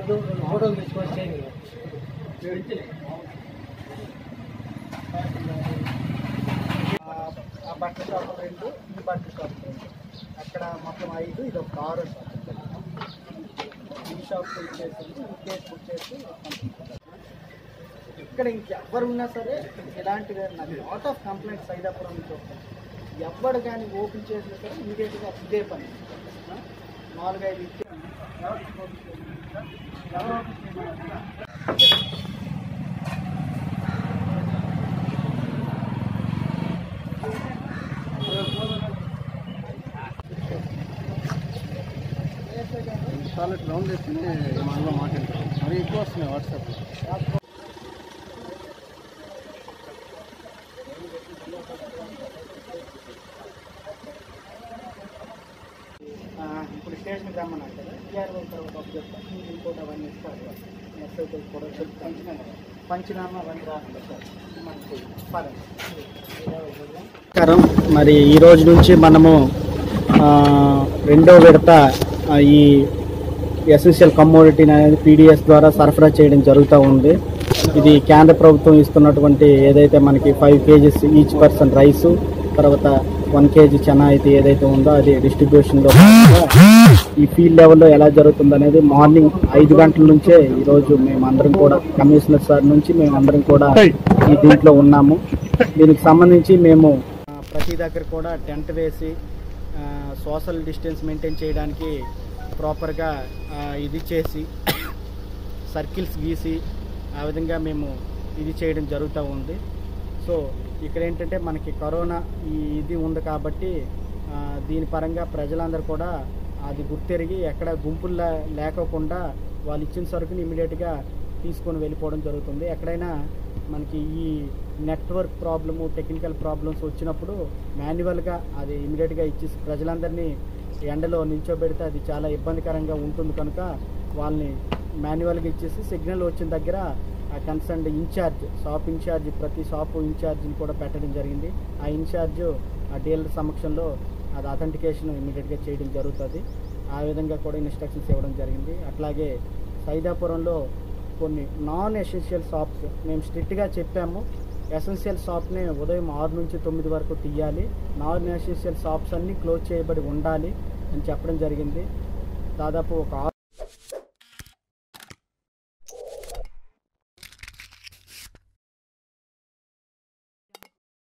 వద్దు రెండు ఫోటోలు తీసుకొని చేయండి ఆ- ఆ బట్టల షాప్ రెండు ఈ బట్టల షాప్ రెండు అక్కడ మొత్తం ఐదు ఇది ఒక కారు షాప్ ఈ షాప్ బుక్ చేసి ఈ కేసు బుక్ చేసి పంపిస్తారు. ఇక్కడ ఇంకెవ్వరు ఉన్నా సరే ఇలాంటివి నాకు లాట్ ఆఫ్ కంప్లైంట్స్ సైదాపురం నుంచి వస్తాయి ఎవ్వడు కానీ ఓపెన్ చేసినా సరే ఇమీడియట్గా ఇదే పని ఆ? నాలుగైదు ఇచ్చి ఎవరు ఓపెన్ చేసినా ఎవరు ఓపెన్ చేయమన్నా చాలా డౌన్ చేస్తేనే మనలో మాట్లాడతాం మరి ఎక్కువ వస్తున్నాయి వాట్సాప్లో ఆ, ఇప్పుడు స్టేషన్కి రమ్మన్నారు కదా టీఆర్ఓ తర్వాత ఒక చెప్తాను మీకు ఇంకోటి అవన్నీ ఇస్తారు ఎస్ఐతో కూడా చెప్తాను పంచనామా అవన్నీ రాకుండా సార్ మనకి నమస్కారం మరి ఈ రోజు నుంచి మనము ఆ, రెండో విడత ఆ, ఈ ఎసెన్షియల్ కమోడిటీ అనేది పీడిఎస్ ద్వారా సరఫరా చేయడం జరుగుతూ ఉంది ఇది కేంద్ర ప్రభుత్వం ఇస్తున్నటువంటి ఏదైతే మనకి five KGs each person rice తర్వాత వన్ కేజీ చెనా అయితే ఏదైతే ఉందో అది డిస్ట్రిబ్యూషన్లో ఈ ఫీల్డ్ లెవెల్లో ఎలా జరుగుతుంది అనేది మార్నింగ్ ఐదు గంటల నుంచే ఈరోజు మేమందరం కూడా కమిషనర్ సార్ నుంచి మేమందరం కూడా ఈ దీంట్లో ఉన్నాము దీనికి సంబంధించి మేము ఆ, ప్రతి దగ్గర కూడా టెంట్ వేసి సోషల్ డిస్టెన్స్ మెయింటైన్ చేయడానికి ప్రాపర్గా ఇది చేసి సర్కిల్స్ గీసి ఆ విధంగా మేము ఇది చేయడం జరుగుతూ ఉంది సో ఇక్కడ ఏంటంటే మనకి కరోనా ఈ ఇది ఉంది కాబట్టి ఆ, దీని పరంగా ప్రజలందరూ కూడా అది గుర్తెరిగి ఎక్కడ గుంపుల్లో లేకోకుండా వాళ్ళు ఇచ్చిన సరుకుని ఇమీడియట్గా తీసుకొని వెళ్ళిపోవడం జరుగుతుంది ఎక్కడైనా మనకి ఈ నెట్వర్క్ ప్రాబ్లము టెక్నికల్ ప్రాబ్లమ్స్ వచ్చినప్పుడు మాన్యువల్గా అది ఇమీడియట్గా ఇచ్చేసి ప్రజలందరినీ ఎండలో నిల్చోబెడితే అది చాలా ఇబ్బందికరంగా ఉంటుంది కనుక వాళ్ళని మాన్యువల్గా ఇచ్చేసి సిగ్నల్ వచ్చిన దగ్గర ఆ కన్సర్న్ ఇన్ఛార్జ్ షాప్ ఇన్ఛార్జ్ ప్రతి షాపు ఇన్ఛార్జ్ని కూడా పెట్టడం జరిగింది ఆ ఇన్ఛార్జ్ ఆ డీలర్ సమక్షంలో అది అథెంటికేషన్ ఇమీడియట్గా చేయడం జరుగుతుంది ఆ విధంగా కూడా ఇన్స్ట్రక్షన్స్ ఇవ్వడం జరిగింది అట్లాగే సైదాపురంలో కొన్ని నాన్ ఎసెన్షియల్ షాప్స్ మేము స్ట్రిక్ట్గా చెప్పాము ఎసెన్షియల్ షాప్ని ఉదయం ఆరు నుంచి తొమ్మిది వరకు తీయాలి నాన్ ఎసెన్షియల్ షాప్స్ అన్నీ క్లోజ్ చేయబడి ఉండాలి అని చెప్పడం జరిగింది దాదాపు ఒక ఆరు